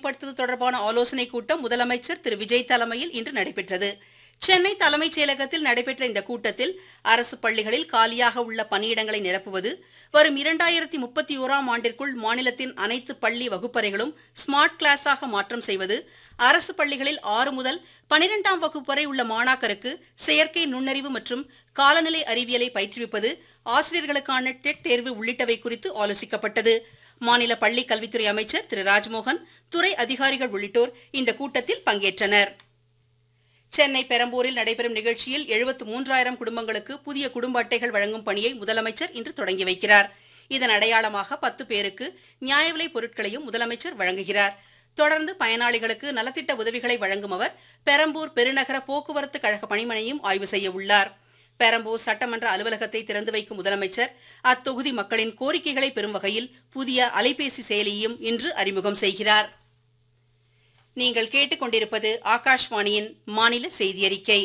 விரிவுபடுத்துவது தொடர்பான ஆலோசனைக் கூட்டம் முதலமைச்சர் திரு விஜய் தலைமையில் இன்று நடைபெற்றது சென்னை தலைமைச் செயலகத்தில் நடைபெற்ற இந்த கூட்டத்தில் அரசு பள்ளிகளில் காலியாக உள்ள பணியிடங்களை நிரப்புவது வரும் இரண்டாயிரத்தி முப்பத்தி ஓராம் ஆண்டிற்குள் மாநிலத்தின் அனைத்து பள்ளி வகுப்பறைகளும் ஸ்மார்ட் கிளாஸாக மாற்றம் செய்வது அரசு பள்ளிகளில் ஆறு முதல் பனிரெண்டாம் வகுப்பு வரை உள்ள மாணாக்கருக்கு செயற்கை நுண்ணறிவு மற்றும் காலநிலை அறிவியலை பயிற்றுவிப்பது ஆசிரியர்களுக்கான டெட் தேர்வு உள்ளிட்டவை குறித்து ஆலோசிக்கப்பட்டது மாநில பள்ளிக் கல்வித்துறை அமைச்சர் திரு ராஜ்மோகன் துறை அதிகாரிகள் உள்ளிட்டோர் இந்த கூட்டத்தில் பங்கேற்றனர் சென்னை பெரம்பூரில் நடைபெறும் நிகழ்ச்சியில் எழுபத்து மூன்றாயிரம் குடும்பங்களுக்கு புதிய குடும்ப அட்டைகள் வழங்கும் பணியை முதலமைச்சர் இன்று தொடங்கி வைக்கிறார் இதன் அடையாளமாக பத்து பேருக்கு நியாய விலைப் பொருட்களையும் முதலமைச்சர் வழங்குகிறார் தொடர்ந்து பயனாளிகளுக்கு நலத்திட்ட உதவிகளை வழங்கும் அவர் பெரம்பூர் பெருநகர போக்குவரத்து கழக பணிமனையும் ஆய்வு செய்ய உள்ளார் பெரம்பூர் சட்டமன்ற அலுவலகத்தை திறந்து வைக்கும் முதலமைச்சர் அத்தொகுதி மக்களின் கோரிக்கைகளை பெறும் வகையில் புதிய அலைபேசி செயலியையும் இன்று அறிமுகம் செய்கிறார் நீங்கள் கேட்டுக்கொண்டிருப்பது ஆகாஷ்வாணியின் மாநில செய்தி அறிக்கை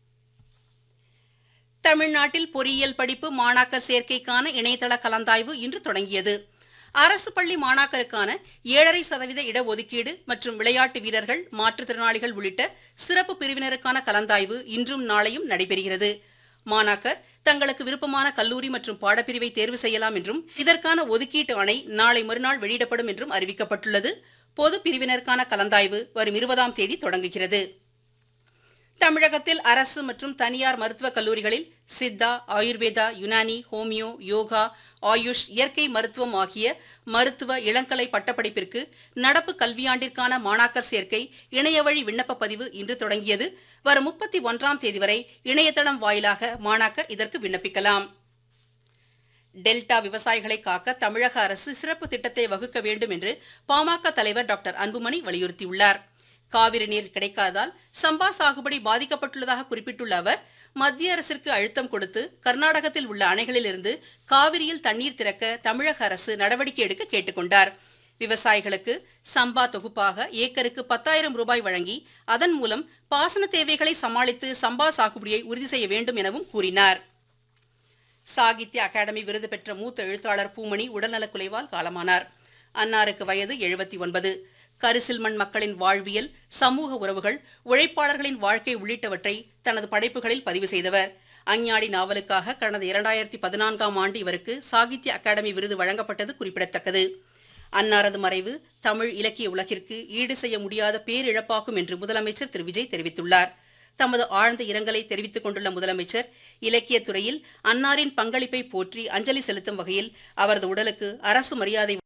தமிழ்நாட்டில் பொறியியல் படிப்பு மாணாக்கர் சேர்க்கைக்கான இணையதள கலந்தாய்வு இன்று தொடங்கியது அரசு பள்ளி மாணாக்கருக்கான ஏழரை சதவீத இடஒதுக்கீடு மற்றும் விளையாட்டு வீரர்கள் மாற்றுத்திறனாளிகள் உள்ளிட்ட சிறப்பு பிரிவினருக்கான கலந்தாய்வு இன்றும் நாளையும் நடைபெறுகிறது மாணாக்கர் தங்களுக்கு விருப்பமான கல்லூரி மற்றும் பாடப்பிரிவை தேர்வு செய்யலாம் என்றும் இதற்கான ஒதுக்கீட்டு ஆணை நாளை மறுநாள் வெளியிடப்படும் என்றும் அறிவிக்கப்பட்டுள்ளது பொது பிரிவினருக்கான கலந்தாய்வு வரும் இருபதாம் தேதி தொடங்குகிறது தமிழகத்தில் அரசு மற்றும் தனியார் மருத்துவக் கல்லூரிகளில் சித்தா ஆயுர்வேதா யுனானி ஹோமியோ யோகா ஆயுஷ் இயற்கை மருத்துவம் ஆகிய மருத்துவ இளங்கலை பட்டப்படிப்பிற்கு நடப்பு கல்வியாண்டிற்கான மாணாக்கர் சேர்க்கை இணையவழி விண்ணப்ப பதிவு இன்று தொடங்கியது வரும் முப்பத்தி ஒன்றாம் தேதி வரை இணையதளம் வாயிலாக மாணாக்கர் இதற்கு விண்ணப்பிக்கலாம் டெல்டா விவசாயிகளை காக்க தமிழக அரசு சிறப்பு திட்டத்தை வகுக்க வேண்டும் என்று பாமக தலைவர் டாக்டர் அன்புமணி வலியுறுத்தியுள்ளார் காவிரி நீர் கிடைக்காததால் சம்பா சாகுபடி பாதிக்கப்பட்டுள்ளதாக குறிப்பிட்டுள்ள அவர் மத்திய அரசிற்கு அழுத்தம் கொடுத்து கர்நாடகத்தில் உள்ள அணைகளிலிருந்து காவிரியில் தண்ணீர் திறக்க தமிழக அரசு நடவடிக்கை எடுக்க கேட்டுக்கொண்டார் விவசாயிகளுக்கு சம்பா தொகுப்பாக ஏக்கருக்கு பத்தாயிரம் ரூபாய் வழங்கி அதன் மூலம் பாசன தேவைகளை சமாளித்து சம்பா சாகுபடியை உறுதி செய்ய வேண்டும் எனவும் கூறினார் சாகித்ய அகாடமி விருது பெற்ற மூத்த எழுத்தாளர் பூமணி உடல்நலக்குலைவால் காலமானார் அன்னாருக்கு வயது எழுபத்தி ஒன்பது கரிசில்மண் மக்களின் வாழ்வியல் சமூக உறவுகள் உழைப்பாளர்களின் வாழ்க்கை உள்ளிட்டவற்றை தனது படைப்புகளில் பதிவு செய்தவர் அஞ்ஞாடி நாவலுக்காக கடந்த இரண்டாயிரத்தி பதினான்காம் ஆண்டு இவருக்கு சாகித்ய அகாடமி விருது வழங்கப்பட்டது குறிப்பிடத்தக்கது அன்னாரது மறைவு தமிழ் இலக்கிய உலகிற்கு ஈடு செய்ய முடியாத பேரிழப்பாகும் என்று முதலமைச்சர் திரு விஜய் தெரிவித்துள்ளார் தமது ஆழ்ந்த இரங்கலை தெரிவித்துக் கொண்டுள்ள முதலமைச்சர் இலக்கியத் துறையில் அன்னாரின் பங்களிப்பை போற்றி அஞ்சலி செலுத்தும் வகையில் அவரது உடலுக்கு அரசு மரியாதை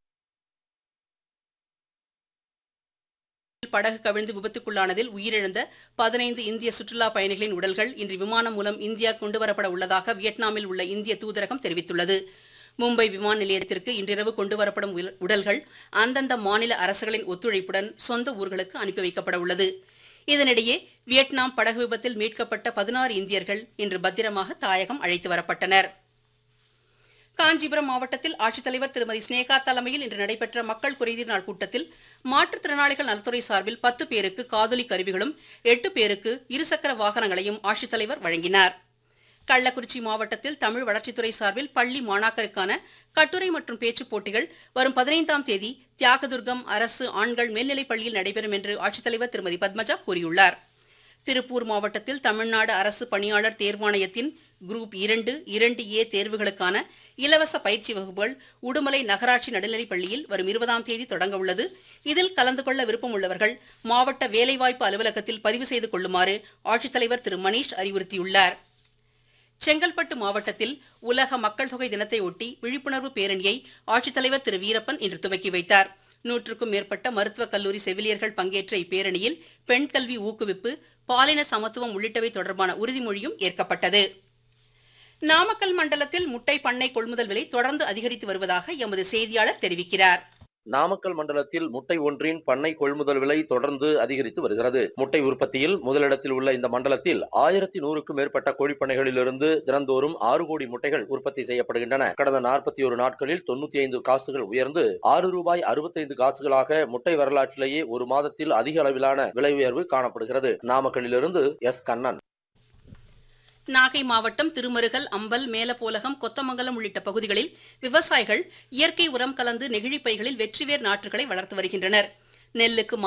படகு கவிழ்ந்து விபத்துக்குள்ளானதில் உயிரிழந்த பதினைந்து இந்திய சுற்றுலா பயணிகளின் உடல்கள் இன்று விமானம் மூலம் இந்தியா கொண்டுவரப்பட உள்ளதாக வியட்நாமில் உள்ள இந்திய தூதரகம் தெரிவித்துள்ளது மும்பை விமான நிலையத்திற்கு இன்றிரவு கொண்டுவரப்படும் உல- உடல்கள் அந்தந்த மாநில அரசுகளின் ஒத்துழைப்புடன் சொந்த ஊர்களுக்கு அனுப்பி வைக்கப்பட உள்ளது இதனிடையே வியட்நாம் படகு விபத்தில் மீட்கப்பட்ட பதினாறு இந்தியர்கள் இன்று பத்திரமாக தாயகம் அழைத்து வரப்பட்டனர் காஞ்சிபுரம் மாவட்டத்தில் ஆட்சித்தலைவர் திருமதி ஸ்னேகா தலைமையில் இன்று நடைபெற்ற மக்கள் குறைதீர் நாள் கூட்டத்தில் மாற்றுத்திறனாளிகள் நலத்துறை சார்பில் பத்து பேருக்கு காதொலி கருவிகளும் எட்டு பேருக்கு இருசக்கர வாகனங்களையும் ஆட்சித்தலைவர் வழங்கினார் கள்ளக்குறிச்சி மாவட்டத்தில் தமிழ் வளர்ச்சித்துறை சார்பில் பள்ளி மாணாக்கருக்கான கட்டுரை மற்றும் பேச்சுப் போட்டிகள் வரும் பதினைந்தாம் தேதி தியாகதுர்கம் அரசு ஆண்கள் மேல்நிலைப் பள்ளியில் நடைபெறும் என்று ஆட்சித்தலைவர் திருமதி பத்மஜா கூறியுள்ளார் திருப்பூர் மாவட்டத்தில் தமிழ்நாடு அரசு பணியாளர் தேர்வாணையத்தின் குரூப் இரண்டு இரண்டு ஏ தேர்வுகளுக்கான இலவச பயிற்சி வகுப்புகள் உடுமலை நகராட்சி நடுநிலைப் பள்ளியில் வரும் இருபதாம் தேதி தொடங்க உள்ளது இதில் கலந்து கொள்ள விருப்பம் உள்ளவர்கள் மாவட்ட வேலைவாய்ப்பு அலுவலகத்தில் பதிவு செய்து கொள்ளுமாறு ஆட்சித்தலைவர் திரு மணீஷ் அறிவுறுத்தியுள்ளார் செங்கல்பட்டு மாவட்டத்தில் உலக மக்கள் தொகை தினத்தை ஒட்டி விழிப்புணர்வு பேரணியை ஆட்சித்தலைவர் திரு வீரப்பன் இன்று துவக்கி வைத்தார் நூற்றுக்கும் மேற்பட்ட மருத்துவக் கல்லூரி செவிலியர்கள் பங்கேற்ற இப்பேரணியில் பெண் கல்வி ஊக்குவிப்பு பாலின சமத்துவம் உள்ளிட்டவை தொடர்பான உறுதிமொழியும் ஏற்கப்பட்டது நாமக்கல் மண்டலத்தில் முட்டை பண்ணை கொள்முதல் விலை தொடர்ந்து அதிகரித்து வருவதாக எமது செய்தியாளர் தெரிவிக்கிறார் நாமக்கல் மண்டலத்தில் முட்டை ஒன்றின் பண்ணை கொள்முதல் விலை தொடர்ந்து அதிகரித்து வருகிறது முட்டை உற்பத்தியில் முதலிடத்தில் உள்ள இந்த மண்டலத்தில் ஆயிரத்தி நூறுக்கும் மேற்பட்ட கோழிப்பண்ணைகளிலிருந்து தினந்தோறும் ஆறு கோடி முட்டைகள் உற்பத்தி செய்யப்படுகின்றன கடந்த நாற்பத்தி ஒரு நாட்களில் தொண்ணூத்தி ஐந்து காசுகள் உயர்ந்து ஆறு ரூபாய் அறுபத்தைந்து காசுகளாக முட்டை வரலாற்றிலேயே ஒரு மாதத்தில் அதிக அளவிலான விலை உயர்வு காணப்படுகிறது நாமக்கல்லிலிருந்து எஸ் கண்ணன் நாகை மாவட்டம் திருமருகல் அம்பல் மேலப்போலகம் கொத்தமங்கலம் உள்ளிட்ட பகுதிகளில் விவசாயிகள் இயற்கை உரம் கலந்து நெகிழிப் பைகளில் வெற்றிவேர் நாற்றுகளை வளர்த்து வருகின்றனர் நெல்லுக்கு